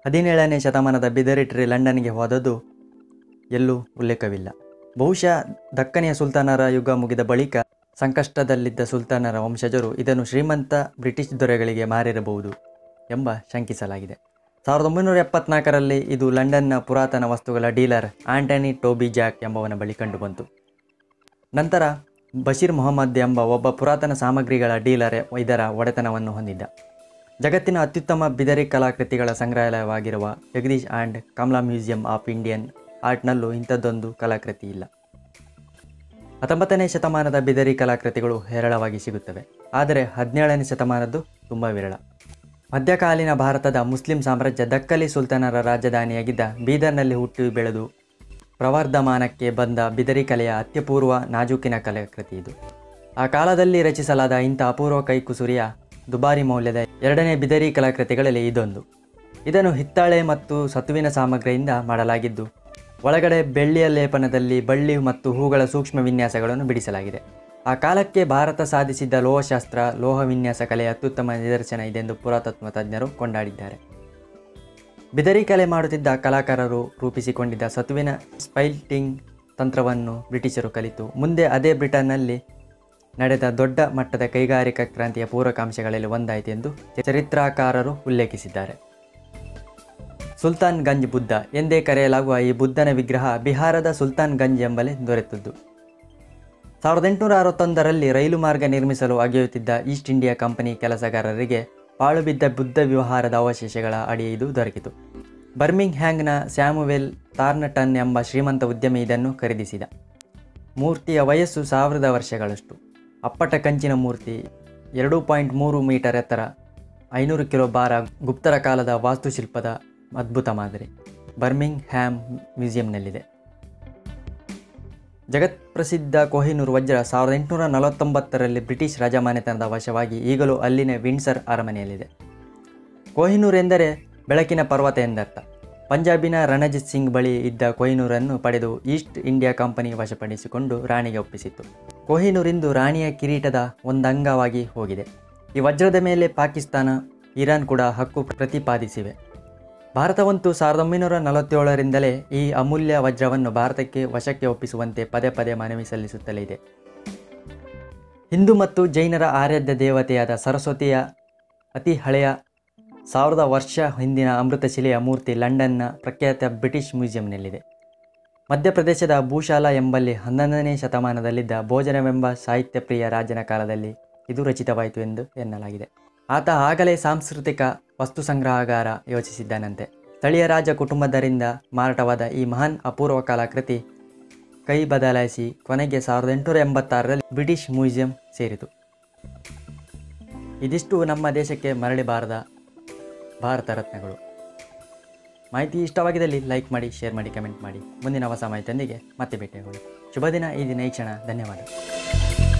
ಹದಿನೇಳನೇ ಶತಮಾನದ ಬಿದರಿಟ್ರಿ ಲಂಡನ್ಗೆ ಹೋದದ್ದು ಎಲ್ಲೂ ಉಲ್ಲೇಖವಿಲ್ಲ ಬಹುಶಃ ದಕ್ಕನೆಯ ಸುಲ್ತಾನರ ಯುಗ ಮುಗಿದ ಬಳಿಕ ಸಂಕಷ್ಟದಲ್ಲಿದ್ದ ಸುಲ್ತಾನರ ವಂಶಜರು ಇದನ್ನು ಶ್ರೀಮಂತ ಬ್ರಿಟಿಷ್ ದೊರೆಗಳಿಗೆ ಮಾರಿರಬಹುದು ಎಂಬ ಶಂಕಿಸಲಾಗಿದೆ ಸಾವಿರದ ಒಂಬೈನೂರ ಎಪ್ಪತ್ನಾಲ್ಕರಲ್ಲಿ ಇದು ಲಂಡನ್ನ ಪುರಾತನ ವಸ್ತುಗಳ ಡೀಲರ್ ಆಂಟನಿ ಟೋಬಿ ಜಾಕ್ ಎಂಬವನ ಬಳಿ ಕಂಡುಬಂತು ನಂತರ ಬಶೀರ್ ಮೊಹಮ್ಮದ್ ಎಂಬ ಒಬ್ಬ ಪುರಾತನ ಸಾಮಗ್ರಿಗಳ ಡೀಲರ್ ಇದರ ಒಡೆತನವನ್ನು ಹೊಂದಿದ್ದ ಜಗತ್ತಿನ ಅತ್ಯುತ್ತಮ ಬಿದರಿ ಕಲಾಕೃತಿಗಳ ಸಂಗ್ರಹಾಲಯವಾಗಿರುವ Jagdish and Kamala museum of Indian ಆರ್ಟ್ನಲ್ಲೂ ಇಂಥದ್ದೊಂದು ಕಲಾಕೃತಿ ಇಲ್ಲ ಹತ್ತೊಂಬತ್ತನೇ ಶತಮಾನದ ಬಿದರಿ ಕಲಾಕೃತಿಗಳು ಹೇರಳವಾಗಿ ಸಿಗುತ್ತವೆ ಆದರೆ ಹದಿನೇಳನೇ ಶತಮಾನದ್ದು ತುಂಬ ವಿರಳ ಮಧ್ಯಕಾಲೀನ ಭಾರತದ ಮುಸ್ಲಿಂ ಸಾಮ್ರಾಜ್ಯ ದಕ್ಕಲಿ ಸುಲ್ತಾನರ ರಾಜಧಾನಿಯಾಗಿದ್ದ ಬೀದರ್ನಲ್ಲಿ ಹುಟ್ಟಿ ಬೆಳೆದು ಪ್ರವರ್ಧಮಾನಕ್ಕೆ ಬಂದ ಬಿದರಿ ಕಲೆಯ ಅತ್ಯಪೂರ್ವ ನಾಜೂಕಿನ ಕಲಾಕೃತಿ ಇದು ಆ ಕಾಲದಲ್ಲಿ ರಚಿಸಲಾದ ಇಂಥ ಅಪೂರ್ವ ಕೈಕುಸುರಿಯ ದುಬಾರಿ ಮೌಲ್ಯದ ಎರಡನೇ ಬಿದರಿ ಕಲಾಕೃತಿಗಳಲ್ಲಿ ಇದೊಂದು ಇದನ್ನು ಹಿತ್ತಾಳೆ ಮತ್ತು ಸತುವಿನ ಸಾಮಗ್ರಿಯಿಂದ ಮಾಡಲಾಗಿದ್ದು ಒಳಗಡೆ ಬೆಳ್ಳಿಯ ಲೇಪನದಲ್ಲಿ ಬಳ್ಳಿ ಮತ್ತು ಹೂಗಳ ಸೂಕ್ಷ್ಮ ವಿನ್ಯಾಸಗಳನ್ನು ಬಿಡಿಸಲಾಗಿದೆ ಆ ಕಾಲಕ್ಕೆ ಭಾರತ ಸಾಧಿಸಿದ್ದ ಲೋಹಶಾಸ್ತ್ರ ಲೋಹ ವಿನ್ಯಾಸ ಕಲೆಯ ಅತ್ಯುತ್ತಮ ನಿದರ್ಶನ ಇದೆಂದು ಪುರಾತತ್ವ ತಜ್ಞರು ಕೊಂಡಾಡಿದ್ದಾರೆ ಬಿದರಿ ಕಲೆ ಮಾಡುತ್ತಿದ್ದ ಕಲಾಕಾರರು ರೂಪಿಸಿಕೊಂಡಿದ್ದ ಸತುವಿನ ಸ್ಪೈಲ್ಟಿಂಗ್ ತಂತ್ರವನ್ನು ಬ್ರಿಟಿಷರು ಕಲಿತು ಮುಂದೆ ಅದೇ ಬ್ರಿಟನ್ನಲ್ಲಿ ನಡೆದ ದೊಡ್ಡ ಮಟ್ಟದ ಕೈಗಾರಿಕಾ ಕ್ರಾಂತಿಯ ಪೂರಕಾಂಶಗಳಲ್ಲಿ ಒಂದಾಯಿತು ಎಂದು ಚರಿತ್ರಾಕಾರರು ಉಲ್ಲೇಖಿಸಿದ್ದಾರೆ ಸುಲ್ತಾನ್ ಗಂಜ್ ಬುದ್ಧ ಎಂದೇ ಕರೆಯಲಾಗುವ ಈ ಬುದ್ಧನ ವಿಗ್ರಹ ಬಿಹಾರದ ಸುಲ್ತಾನ್ ಗಂಜ್ ಎಂಬಲ್ಲಿ ದೊರೆತದ್ದು ಸಾವಿರದ ಎಂಟುನೂರ ಅರವತ್ತೊಂದರಲ್ಲಿ ರೈಲು ಮಾರ್ಗ ನಿರ್ಮಿಸಲು ಅಗೆಯುತ್ತಿದ್ದ ಈಸ್ಟ್ ಇಂಡಿಯಾ ಕಂಪನಿ ಕೆಲಸಗಾರರಿಗೆ ಪಾಳು ಬಿದ್ದ ಬುದ್ಧ ವ್ಯವಹಾರದ ಅವಶೇಷಗಳ ಅಡಿ ಇದು ದೊರಕಿತು ಬರ್ಮಿಂಗ್ ಹ್ಯಾಂಗ್ನ ಸ್ಯಾಮುವೆಲ್ ತಾರ್ನಟನ್ ಎಂಬ ಶ್ರೀಮಂತ ಉದ್ಯಮಿ ಇದನ್ನು ಖರೀದಿಸಿದ ಮೂರ್ತಿಯ ವಯಸ್ಸು ಸಾವಿರದ ವರ್ಷಗಳಷ್ಟು ಅಪ್ಪಟ ಕಂಚಿನ ಮೂರ್ತಿ ಎರಡು ಪಾಯಿಂಟ್ ಮೂರು ಮೀಟರ್ ಎತ್ತರ ಐನೂರು ಕಿಲೋ ಭಾರ ಗುಪ್ತರ ಕಾಲದ ವಾಸ್ತುಶಿಲ್ಪದ ಅದ್ಭುತ ಮಾದರಿ ಬರ್ಮಿಂಗ್ ಹ್ಯಾಮ್ ಮ್ಯೂಸಿಯಂನಲ್ಲಿದೆ ಜಗತ್ಪ್ರಸಿದ್ಧ ಕೊಹಿನೂರ್ ವಜ್ರ ಸಾವಿರದ ಎಂಟುನೂರ ನಲವತ್ತೊಂಬತ್ತರಲ್ಲಿ ಬ್ರಿಟಿಷ್ ರಾಜಮಾನೆತನದ ವಶವಾಗಿ ಈಗಲೂ ಅಲ್ಲಿನ ವಿಂಡ್ಸರ್ ಅರಮನೆಯಲ್ಲಿದೆ ಕೊಹಿನೂರ್ ಎಂದರೆ ಬೆಳಕಿನ ಪರ್ವತ ಎಂದರ್ಥ ಪಂಜಾಬಿನ ರಣಜಿತ್ ಸಿಂಗ್ ಬಳಿ ಇದ್ದ ಕೊಹಿನೂರನ್ನು ಪಡೆದು ಈಸ್ಟ್ ಇಂಡಿಯಾ ಕಂಪನಿ ವಶಪಡಿಸಿಕೊಂಡು ರಾಣಿಗೆ ಒಪ್ಪಿಸಿತ್ತು ಕೊಹಿನೂರ್ ಇಂದು ರಾಣಿಯ ಕಿರೀಟದ ಒಂದಂಗವಾಗಿ ಹೋಗಿದೆ ಈ ವಜ್ರದ ಮೇಲೆ ಪಾಕಿಸ್ತಾನ ಇರಾನ್ ಕೂಡ ಹಕ್ಕು ಪ್ರತಿಪಾದಿಸಿವೆ ಭಾರತವಂತೂ ಸಾವಿರದ ಒಂಬೈನೂರ ನಲವತ್ತೇಳರಿಂದಲೇ ಈ ಅಮೂಲ್ಯ ವಜ್ರವನ್ನು ಭಾರತಕ್ಕೆ ವಶಕ್ಕೆ ಒಪ್ಪಿಸುವಂತೆ ಪದೇ ಪದೇ ಮನವಿ ಸಲ್ಲಿಸುತ್ತಲೇ ಇದೆ ಹಿಂದೂ ಮತ್ತು ಜೈನರ ಆರಾಧ್ಯ ದೇವತೆಯಾದ ಸರಸ್ವತಿಯ ಅತಿ ಹಳೆಯ ಸಾವಿರದ ವರ್ಷ ಹಿಂದಿನ ಅಮೃತಶಿಲೆಯ ಮೂರ್ತಿ ಲಂಡನ್ನ ಪ್ರಖ್ಯಾತ ಬ್ರಿಟಿಷ್ ಮ್ಯೂಸಿಯಂನಲ್ಲಿದೆ ಮಧ್ಯಪ್ರದೇಶದ ಭೂಶಾಲಾ ಎಂಬಲ್ಲಿ ಹನ್ನೊಂದನೇ ಶತಮಾನದಲ್ಲಿದ್ದ ಭೋಜನವೆಂಬ ಸಾಹಿತ್ಯಪ್ರಿಯ ರಾಜನ ಕಾಲದಲ್ಲಿ ಇದು ರಚಿತವಾಯಿತು ಎಂದು ಎನ್ನಲಾಗಿದೆ ಆತ ಆಗಲೇ ಸಾಂಸ್ಕೃತಿಕ ವಸ್ತು ಸಂಗ್ರಹಗಾರ ಯೋಚಿಸಿದ್ದಾನಂತೆ ಸ್ಥಳೀಯ ರಾಜ ಕುಟುಂಬದರಿಂದ ಮಾರಾಟವಾದ ಈ ಮಹಾನ್ ಅಪೂರ್ವ ಕಲಾಕೃತಿ ಕೈ ಬದಲಾಯಿಸಿ ಕೊನೆಗೆ ಸಾವಿರದ ಎಂಟುನೂರ ಎಂಬತ್ತಾರರಲ್ಲಿ ಬ್ರಿಟಿಷ್ ಮ್ಯೂಸಿಯಂ ಸೇರಿತು ಇದಿಷ್ಟು ನಮ್ಮ ದೇಶಕ್ಕೆ ಮರಳಿ ಬಾರದ ಭಾರತ ರತ್ನಗಳು ಮಾಹಿತಿ ಇಷ್ಟವಾಗಿದ್ದಲ್ಲಿ ಲೈಕ್ ಮಾಡಿ ಶೇರ್ ಮಾಡಿ ಕಮೆಂಟ್ ಮಾಡಿ ಮುಂದಿನ ಹೊಸ ಮಾಹಿತಿಯೊಂದಿಗೆ ಮತ್ತೆ ಭೇಟಿಯಾಗೋಣ ಶುಭ ದಿನ ಈ ದಿನ ಈ ಕ್ಷಣ ಧನ್ಯವಾದ